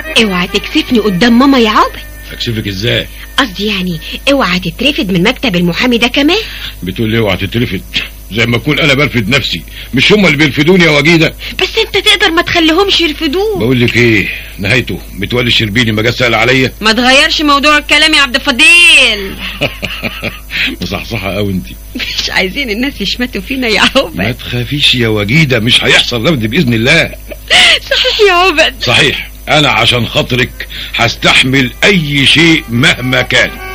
اوعى تكسفني قدام ماما يا عابد اكشفك ازاي قصدي يعني اوعى تترفد من مكتب المحامي ده كمان بتقول لي اوعى تترفد زي ما اكون انا برفد نفسي مش هم اللي بيرفدوني يا وجيده بس انت تقدر ما تخليهمش يرفدوه بقول لك ايه نهايته متولي الشربيني ما جه سال عليا ما تغيرش موضوع الكلام يا عبد الفضيل مصحصحه قوي انت مش عايزين الناس يشمتوا فينا يا ما عبد تخافيش يا وجيده مش هيحصل رفض باذن الله صحيح يا عبد صحيح انا عشان خاطرك هستحمل اي شيء مهما كان